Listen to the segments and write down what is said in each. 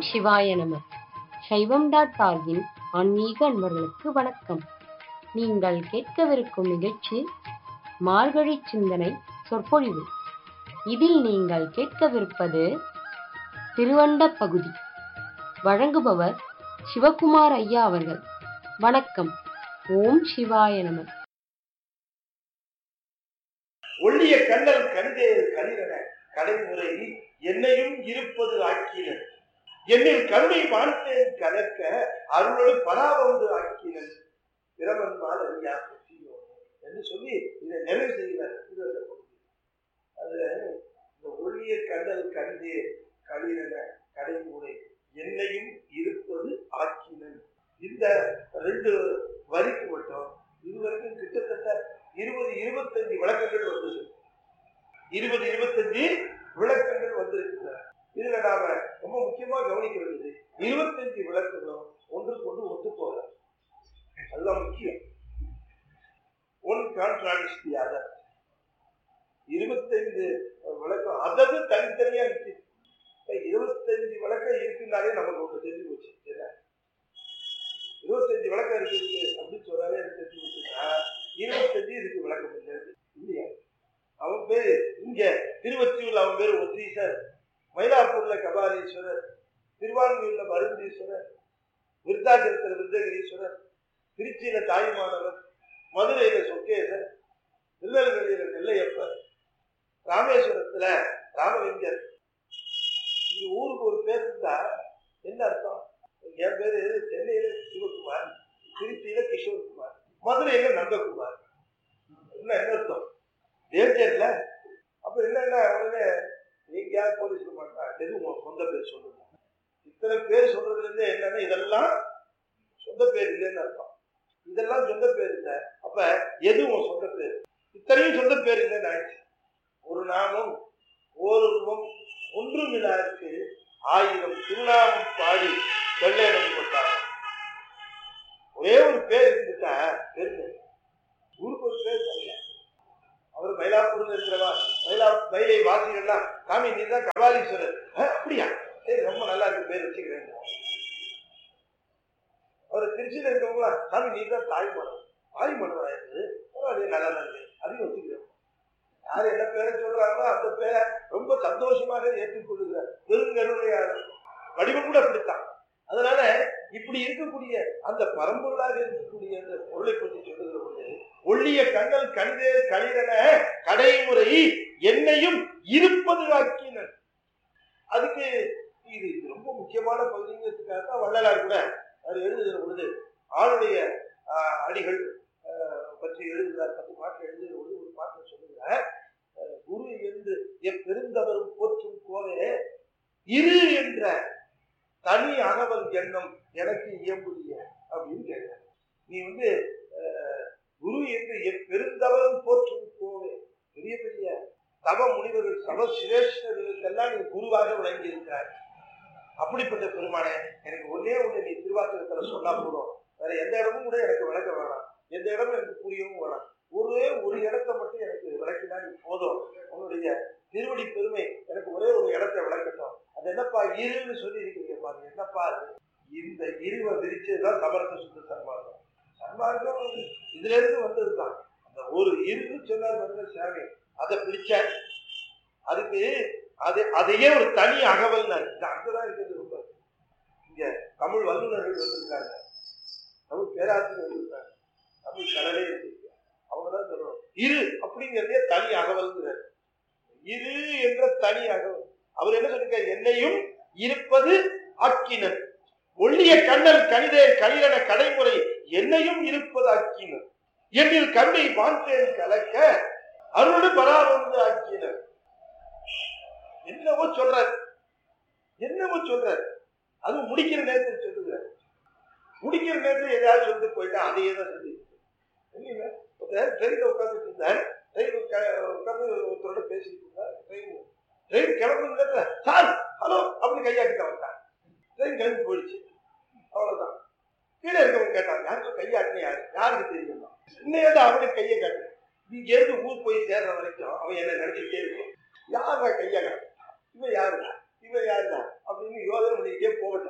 சிவாய நம சைவம் டாட் ஆர்கின் ஆன்மீக அன்பர்களுக்கு வணக்கம் நீங்கள் கேட்கவிருக்கும் நிகழ்ச்சி மார்கழி சிந்தனை சொற்பொழிவு இதில் நீங்கள் கேட்கவிருப்பது திருவண்ட பகுதி வழங்குபவர் சிவகுமார் ஐயா அவர்கள் வணக்கம் ஓம் சிவாய நம ஒள்ளிய கண்ணல் கண்டே கலிரன கடைமுறை என்னையும் இருப்பது ஆக்கினன் என்னில் கருணை வாழ்த்தேன் கலக்க அருளோடு பராவந்து ஆக்கினன் பிரமன் மால் அறியா பற்றியோ என்று சொல்லி இதை நிறைவு செய்கிறார் திருவள்ளுவர் பகுதி. அதுல இந்த ஒள்ளிய கண்ணல் கண்டே கலிரன கடைமுறை என்னையும் இருப்பது ஆக்கினன் இந்த ரெண்டு வரிக்கு மட்டும் இதுவரைக்கும் கிட்டத்தட்ட இருபது இருபத்தஞ்சு விளக்கங்கள் வந்தது இருபது இருபத்தஞ்சு விளக்கங்கள் வந்திருக்கின்றன இதுல நாம ரொம்ப முக்கியமா கவனிக்க வேண்டியது இருபத்தஞ்சு விளக்கங்களும் ஒன்றுக்கு ஒன்று ஒத்து போகல அதுதான் முக்கியம் ஒன் கான்ட்ராடிக்ஸ் தி அதர் இருபத்தைந்து விளக்கம் அதது தனித்தனியா இருக்கு இப்ப இருபத்தஞ்சு விளக்கம் இருக்குன்னாலே நமக்கு ஒன்று தெரிஞ்சு போச்சு என்ன இருபத்தஞ்சு விளக்கம் இருக்குது அப்படின்னு சொன்னாலே எனக்கு தெரிஞ்சு போச்சுன்னா இருபத்தஞ்சு இதுக்கு விளக்கம் இல்லை இல்லையா அவன் பேரு இங்க திருவொற்றியூர்ல அவன் பேரு ஒற்றீசர் மயிலாப்பூர்ல கபாலீஸ்வரர் திருவான்மையூர்ல மருந்தீஸ்வரர் விருத்தாச்சலத்துல விருந்தகிரீஸ்வரர் திருச்சியில தாயுமானவர் மதுரையில சொக்கேசர் திருநெல்வேலியில நெல்லையப்பர் ராமேஸ்வரத்துல ராமலிங்கர் இங்க ஊருக்கு ஒரு பேர் இருந்தா என்ன அர்த்தம் என் பேரு சென்னையில சிவகுமார் திருச்சியில கிஷோர்குமார் மதுரையில நந்தகுமார் என்ன என்ன அர்த்தம் டேஞ்சர்ல அப்ப என்னன்னா உடனே நீங்க யார் போலீஸ் மாட்டா எது உங்க சொந்த பேர் சொல்லுங்க இத்தனை பேர் சொல்றதுல இருந்து என்னன்னா இதெல்லாம் சொந்த பேர் இல்லைன்னு அர்த்தம் இதெல்லாம் சொந்த பேர் இல்லை அப்ப எது உன் சொந்த பேர் இத்தனையும் சொந்த பேர் இல்லைன்னு ஆயிடுச்சு ஒரு நாமம் ஓருருவம் ஒன்றும் இல்லாருக்கு ஆயிரம் திருநாமம் பாடி வெள்ளையிடம் போட்டாங்க ஒரே ஒரு பேர் இருந்துட்டா தெரிஞ்சு ஊருக்கு ஒரு பேர் தெரியல அவர் மயிலாப்பூர்ல இருக்கிறவா மயிலா மயிலை வாசிகள்லாம் சாமி நீ தான் கபாலீஸ்வரர் அஹ், அப்படியா சரி ரொம்ப நல்லா இருக்கு பேர் வச்சுக்கிறேன் அவர் திருச்சியில இருக்கவங்களா சாமி நீ தான் தாய் மனம் தாய் மனவரா இருக்குது பரவாயில்லையே நல்லா தான் இருக்கு அதையும் வச்சுக்கிறேன் யார் என்ன பேரை சொல்றாங்களோ அந்த பேரை ரொம்ப சந்தோஷமாக ஏற்றுக்கொள்ளுகிறார் பெருங்கருணையாளர் வடிவம் கூட அப்படித்தான் அதனால இப்படி இருக்கக்கூடிய அந்த பரம்பொருளாக இருக்கக்கூடிய அந்த பொருளை பற்றி சொல்லுகிற பொழுது ஒள்ளிய கண்ணல் கணிதே கணிதன கடைமுறை என்னையும் இருப்பது ஆக்கினர் அதுக்கு இது இது ரொம்ப முக்கியமான பகுதிங்கிறதுக்காக தான் வள்ளலார் கூட அவர் எழுதுகிற பொழுது ஆளுடைய ஆஹ், அடிகள் ஆஹ், பற்றி எழுதுகிறார் பத்து பாட்டு எழுதுகிற பொழுது ஒரு பாட்டில் சொல்லுகிறார் ஆஹ், குரு என்று எப்பெருந்தவரும் போற்றும் கோவே இரு என்ற தனி அகவல் எண்ணம் எனக்கு இயம்புதிய அப்படின்னு கேட்கிறார் நீ வந்து ஆஹ், குரு என்று எப்பெருந்தவரும் போற்றும் கோவே பெரிய பெரிய தவ முனிவர்கள் சவ சிரேஷ்டர்களுக்கெல்லாம் நீ குருவாக விளங்கி இருக்கிறார் அப்படிப்பட்ட பெருமானே எனக்கு ஒன்னே ஒண்ணு நீ திருவாசகத்துல சொன்னா போதும் வேற எந்த இடமும் கூட எனக்கு விளக்க வேணாம் எந்த இடமும் எனக்கு புரியவும் வேணாம் ஒரே ஒரு இடத்த மட்டும் எனக்கு விளக்கினா நீ போதும் உன்னுடைய திருவடி பெருமை எனக்கு ஒரே ஒரு இடத்த விளக்கட்டும் அது என்னப்பா இருன்னு சொல்லி இருக்கீங்க பாருங்க என்னப்பா அது இந்த இருவை விரிச்சதுதான் சமரச சுத்த சன்மார்க்கம் சன்மார்க்கம் இதுல இருந்து வந்ததுதான் அந்த ஒரு இருன்னு சொன்னார் பாருங்க சாமி அதை பிடிச்சார் அதுக்கு அது அதையே ஒரு தனி அகவல் அங்கதான் இருக்கிறது ரொம்ப இங்க தமிழ் வல்லுநர்கள் வந்திருக்காங்க தமிழ் பேராசிரியர் வந்திருக்காங்க தமிழ் கடலே இருக்கு அவங்க தான் சொல்லணும் இரு அப்படிங்கிறதே தனி அகவல்ங்கிறார் இரு என்ற தனி அகவல் அவர் என்ன சொல்லிருக்காரு என்னையும் இருப்பது ஆக்கினர் ஒள்ளிய கண்ணல் கணிதே கணிதன கடைமுறை என்னையும் இருப்பது ஆக்கினர் என்னில் கருணை வாந்தேன் கலக்க அருளு பராமந்து ஆக்கினர் என்னவோ சொல்றார் என்னவோ சொல்றார் அது முடிக்கிற நேரத்தில் சொல்லுகிறார் முடிக்கிற நேரத்தில் ஏதாவது சொல்லிட்டு போயிட்டா அதையே தான் சொல்லி இல்லைங்க ஒருத்தர் ட்ரெயினில் உட்காந்துட்டு இருந்தார் ட்ரெயின் உட்காந்து ஒருத்தரோட பேசிட்டு இருந்தார் ட்ரெயின் ட்ரெயின் கிளம்புற நேரத்தில் சார் ஹலோ அப்படின்னு கையாட்டிட்டு வந்தார் ட்ரெயின் கிளம்பி போயிடுச்சு அவ்வளவுதான் கீழே இருக்கவங்க கேட்டாங்க யாருக்கும் கையாட்டின யாரு யாருக்கு தெரியுமா இன்னையோட அவனுக்கு கையை காட்டு நீங்க இருந்து ஊர் போய் சேர்ற வரைக்கும் அவன் என்ன நினைச்சுட்டே இருக்கும் யாரா கையா காட்டு இவன் யாருடா இவன் யாருடா அப்படின்னு யோசனை பண்ணிக்கிட்டே போகட்டும்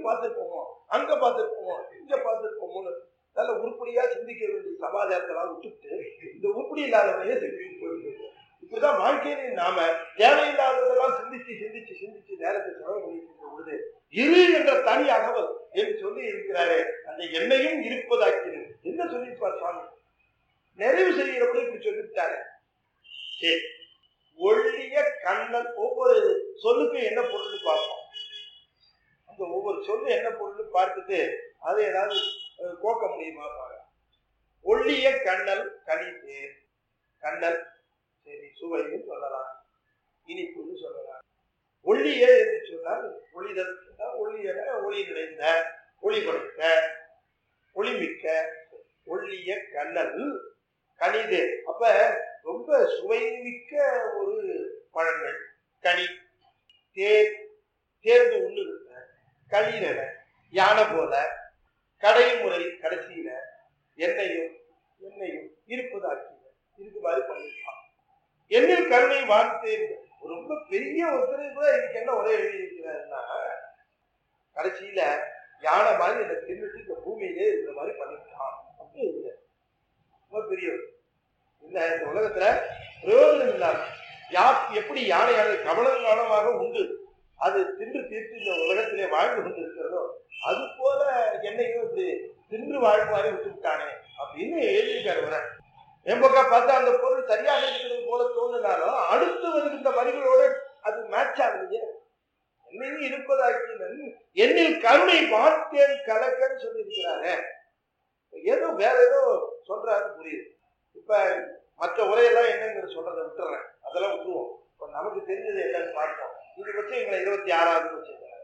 பார்த்திருப்போமோ அங்க பார்த்திருப்போமோ இங்க பார்த்திருப்போமோன்னு நல்ல உருப்படியா சிந்திக்க வேண்டிய சமாதானத்தெல்லாம் விட்டுட்டு இந்த உருப்படி இல்லாதவனையே திருப்பி போயிட்டு இருக்கோம். இப்படிதான் வாழ்க்கையில நாம தேவையில்லாததெல்லாம் சிந்திச்சு சிந்திச்சு சிந்திச்சு நேரத்தை செலவு பண்ணிட்டு இருக்க பொழுது இரு என்ற தனி அகவல் என்று சொல்லி இருக்கிறாரே அந்த எண்ணெயும் இருப்பதாக்கிறது என்ன சொல்லியிருப்பார் சுவாமி நிறைவு செய்கிறபடி இப்படி சொல்லிவிட்டாரு சரி ஒள்ளிய கண்ணன் ஒவ்வொரு சொல்லுக்கும் என்ன பொருள் பார்ப்போம் அந்த ஒவ்வொரு சொல்லு என்ன பொருள் பார்த்துட்டு அதை ஏதாவது அஹ், கோக்க முடியுமா பாருங்க ஒள்ளிய கண்ணல் கனி தேர் கண்ணல் சரி சுவைன்னு சொல்லலாம் இனிப்புன்னு சொல்லலாம் ஒள்ளிய என்று சொன்னால் ஒளிதல் என்றால் ஒளியன ஒளி நிறைந்த ஒளி கொடுத்த ஒளிமிக்க ஒள்ளிய கண்ணல் கனிது அப்ப ரொம்ப சுவைமிக்க ஒரு பழங்கள் கனி தேர் தேர்ந்து உண்ணுகின்ற களிரன யானை போல கடைமுறை கடைசியில எண்ணெயும் எண்ணெயும் இருப்பதாக்கி இருக்குமாறு பண்ணிருக்கான் என்னில் கருணை வாழ்த்தேன் ரொம்ப பெரிய ஒருத்தர் கூட இதுக்கு என்ன ஒரே எழுதியிருக்கிறாருன்னா கடைசியில யானை மாதிரி என்னை தின்னுட்டு இந்த பூமியிலே இருக்கிற மாதிரி பண்ணிருக்கான் அப்படின்னு எழுதுறாரு. ரொம்ப பெரியவர் இந்த இந்த உலகத்துல பிரயோஜனம் இல்லாம யா எப்படி யானையானது கவனம் கவனமாக உண்டு அது தின்று தீர்த்து இந்த உலகத்திலே வாழ்ந்து கொண்டு இருக்கிறதோ அது போல என்னையும் இப்படி தின்று வாழ்வாரி விட்டு விட்டானே அப்படின்னு எழுதியிருக்காரு வர என் பக்கம் பார்த்தா அந்த பொருள் சரியாக இருக்கிறது போல தோணுனாலும் அடுத்து வருகின்ற வரிகளோட அது மேட்ச் ஆகுது என்னையும் இருப்பதாக்கினன் என்னில் கருணை மாற்றேன் கலக்கன்னு சொல்லியிருக்கிறாரே ஏதோ வேற ஏதோ சொல்றாரு புரியுது இப்ப மற்ற உரையெல்லாம் என்னங்கிற சொல்றதை விட்டுறேன் அதெல்லாம் விட்டுருவோம் இப்ப நமக்கு தெரிஞ்சது என்னன்னு பார்ப்போம் இது வச்சு எங்களை இருபத்தி ஆறாவது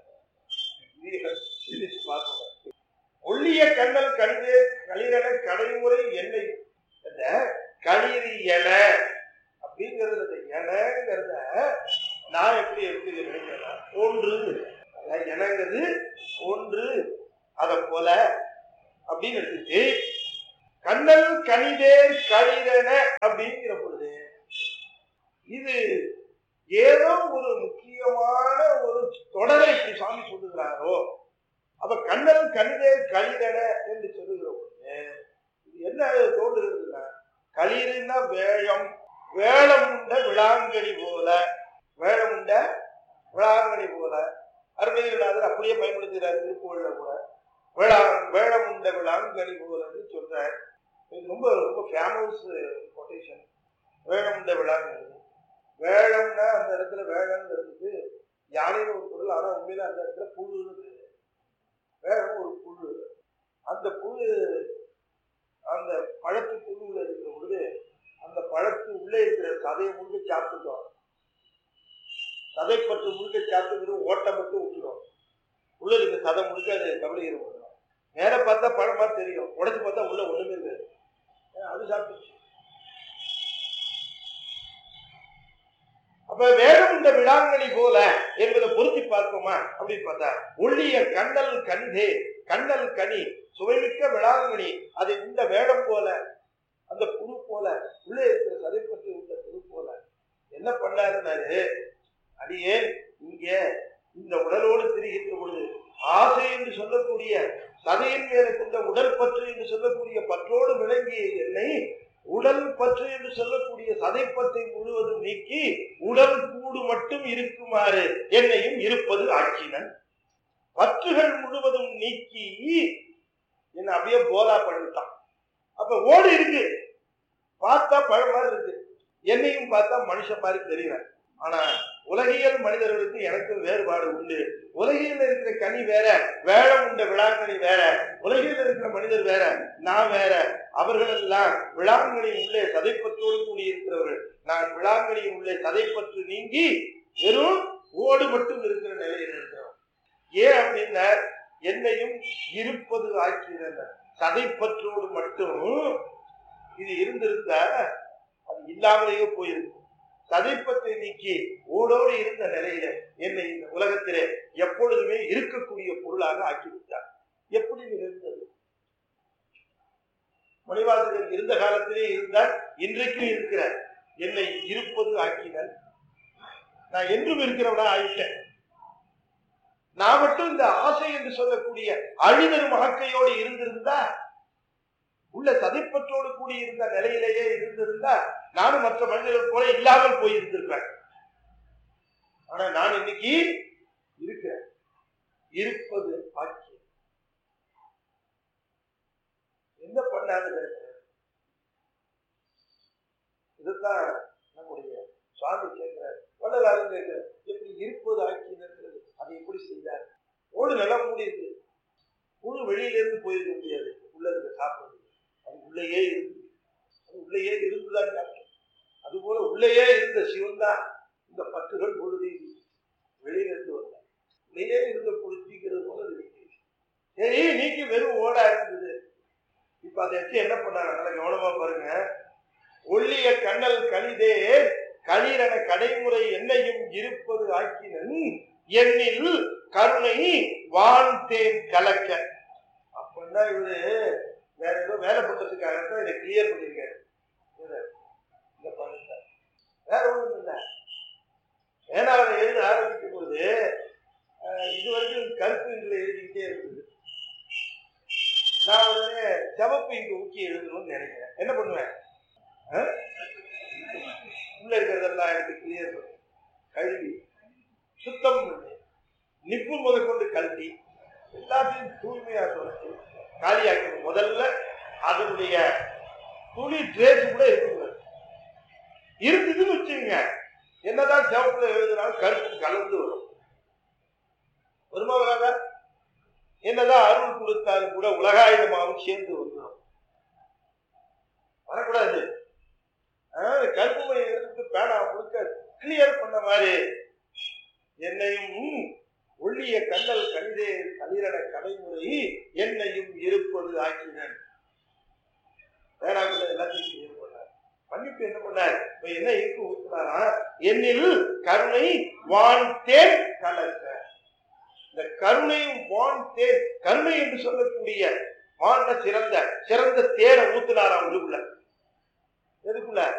வச்சிருக்காங்க பார்ப்போம் ஒள்ளிய கண்ணல் கழிவு களிரன கடைமுறை எண்ணெய் இந்த களிரி என அப்படிங்கிறது இந்த எனங்கிறத நான் எப்படி எப்படி நினைக்கிறேன்னா ஒன்று அதாவது எனங்கிறது ஒன்று அதை போல அப்படின்னு எடுத்துட்டு கண்ணல் கனிதேர் களிரன அப்படிங்கிற பொழுது இது ஏதோ ஒரு முக்கியமான ஒரு தொடரை இப்படி சாமி சொல்லுகிறாரோ அப்ப கண்ணல் கனிதேர் களிரன என்று சொல்லுகிற பொழுது இது என்ன தோன்றுகிறதுன்னா களிறுன்னா வேழம் வேளம் உண்ட விளாங்கனி போல வேளம் உண்ட விளாங்கனி போல அருமையினாதர் அப்படியே பயன்படுத்துகிறார் திருப்புகழ்ல கூட வேளா வேளம் உண்ட விளாங்கனி போலன்னு சொல்றார் இது ரொம்ப ரொம்ப ஃபேமஸ் கொட்டேஷன் வேளம் உண்ட விளாங்கனி வேளம்னா அந்த இடத்துல வேளம்ங்கிறதுக்கு யானைன்னு ஒரு பொருள் ஆனா உண்மையில அந்த இடத்துல புழுன்னு பேரு. வேளம் ஒரு புழு அந்த புழு அந்த பழத்து புழுவில் இருக்கிற பொழுது அந்த பழத்து உள்ளே இருக்கிற சதையை முழுக்க சாப்பிட்டுட்டோம் சதைப்பற்று முழுக்க சாப்பிட்டு வெறும் ஓட்டை மட்டும் விட்டுடும் உள்ள இருக்கிற சதை முழுக்க அது கபடிகிற முடியும் நேர பார்த்தா பழமா தெரியும் உடைச்சு பார்த்தா உள்ள ஒண்ணுமே இருக்காது ஏன் அது சாப்பிட்டுச்சு அப்ப வேகம் இந்த விடாங்கனி போல என்பதை பொருத்தி பார்ப்போமா அப்படின்னு பார்த்தா ஒள்ளிய கண்ணல் கண்டே கண்ணல் கனி சுவைமிக்க விளாங்கனி அதை உண்ட வேடம் போல அந்த புழு போல உள்ளே இருக்கிற சதைப்பற்றி உண்ட புழு போல என்ன பண்ணாருன்னாரு அடியே இங்க இந்த உடலோடு திரிகின்ற பொழுது ஆசை என்று சொல்லக்கூடிய சதையின் மேல கொண்ட உடல் பற்று என்று சொல்லக்கூடிய பற்றோடு விளங்கிய என்னை உடல் பற்று என்று சொல்லக்கூடிய சதைப்பற்றை முழுவதும் நீக்கி உடல் கூடு மட்டும் இருக்குமாறு என்னையும் இருப்பது ஆக்கினன் பற்றுகள் முழுவதும் நீக்கி என்ன அப்படியே போலா பண்ணிட்டான் அப்ப ஓடு இருக்கு பார்த்தா பழம் மாதிரி இருக்கு என்னையும் பார்த்தா மனுஷன் மாதிரி தெரியல ஆனா உலகியல் மனிதர்களுக்கு எனக்கு வேறுபாடு உண்டு உலகியல் இருக்கிற கனி வேற வேளம் உண்ட விழாங்கனி வேற உலகில் இருக்கிற மனிதர் வேற நான் வேற அவர்கள் எல்லாம் விழாங்கனின் உள்ளே சதைப்பற்றோடு கூடி இருக்கிறவர்கள் நான் விழாங்கனியின் உள்ளே சதைப்பற்று நீங்கி வெறும் ஓடு மட்டும் இருக்கிற நிலையில் இருக்கிறோம் ஏன் அப்படின்னா என்னையும் இருப்பது ஆக்கின சதைப்பற்றோடு மட்டும் இது இருந்திருந்தா அது இல்லாமலேயே போயிருக்கும் சதைப்பத்தை நீக்கி ஓடோடு இருந்த நிலையில என்னை இந்த உலகத்திலே எப்பொழுதுமே இருக்கக்கூடிய பொருளாக ஆக்கிவிட்டார் எப்படி நிகழ்ந்தது மணிவாசகர் இருந்த காலத்திலே இருந்தார் இன்றைக்கும் இருக்கிறார் என்னை இருப்பது ஆக்கினர் நான் என்றும் இருக்கிறவனா ஆயிட்டேன் நான் மட்டும் இந்த ஆசை என்று சொல்லக்கூடிய அழிதரும் மகக்கையோடு இருந்திருந்தா உள்ள சதைப்பற்றோடு கூடி இருந்த நிலையிலேயே இருந்திருந்தா நானும் மற்ற மனிதர்கள் போல இல்லாமல் போயிருந்திருப்பேன் ஆனா நான் இன்னைக்கு இருக்கிறேன் இருப்பது பாக்கியம் என்ன பண்ணாது இதுதான் நம்முடைய சுவாமி கேட்கிறார் வள்ளலாரும் கேட்கிறார் எப்படி இருப்பது ஆக்கியது அதை எப்படி செய்தார் ஓடு நல்லா மூடியிருக்கு புழு வெளியிலிருந்து போயிருக்க முடியாது உள்ள இருக்க சாப்பிடுறது அது உள்ளேயே இருந்து அது உள்ளேயே இருந்துதான் சாப்பிடும் அது போல உள்ளேயே இருந்த சிவன் தான் இந்த பற்றுகள் பொழுது வெளியில இருந்து வந்தார் உள்ளேயே இருந்த பொழுது தீக்கிறது போல இருக்கு சரி நீக்கி வெறும் ஓடா இருந்தது இப்ப அதை வச்சு என்ன பண்ணாங்க நல்லா கவனமா பாருங்க ஒள்ளிய கண்ணல் கலிதே களிரன கடைமுறை என்னையும் இருப்பது ஆக்கினன் என்னில் கருணை வான் தேன் கலக்க அப்படின்னா இவரு வேற ஏதோ வேலை பண்றதுக்காக தான் இதை கிளியர் பண்ணிருக்காரு இவரு, இந்த பாருங்க வேற ஒண்ணும் இல்லை ஏனாவது எழுத ஆரம்பிக்கும் போது அஹ், இது வரைக்கும் கருப்பு இங்குல எழுதிக்கிட்டே இருக்குது நான் உடனே சிவப்பு இங்கு ஊக்கி எழுதணும்னு நினைக்கிறேன் என்ன பண்ணுவேன் அஹ்? உள்ள இருக்கிறதெல்லாம் எடுத்து கிளியர் பண்ணி கழுவி சுத்தம் பண்ணி நிப்பு முதல் கொண்டு கழட்டி எல்லாத்தையும் தூய்மையா தொடச்சு காலியாக்கணும் முதல்ல அதனுடைய துணி ட்ரேஸ் கூட இருக்கக்கூடாது இருந்ததுன்னு வச்சுங்க என்னதான் சிவப்புல எழுதினாலும் கருப்பு கலந்து வரும் வருமா வராதா என்னதான் அருள் கொடுத்தாலும் கூட உலகாயுதமாகவும் சேர்ந்து வந்துடும் வரக்கூடாது அதாவது கருப்பு மணி எடுத்து பேனா முழுக்க கிளியர் பண்ண மாதிரி என்னையும் ஒள்ளிய கண்ணல் கணிதே கலிரட கடைமுறை என்னையும் இருப்பது ஆக்கினன் பேனாக்குள்ள எல்லாத்தையும் கிளியர் பண்ணார் மன்னிப்பு என்ன பண்ணார் இப்ப என்ன இருக்கு ஊத்துனாரா என்னில் கருணை வான் தேன் கலக்க இந்த கருணையும் வான் தேன் கருணை என்று சொல்லக்கூடிய வான சிறந்த சிறந்த தேனை ஊத்துனாரா உள்ளுக்குள்ள எதுக்குள்ள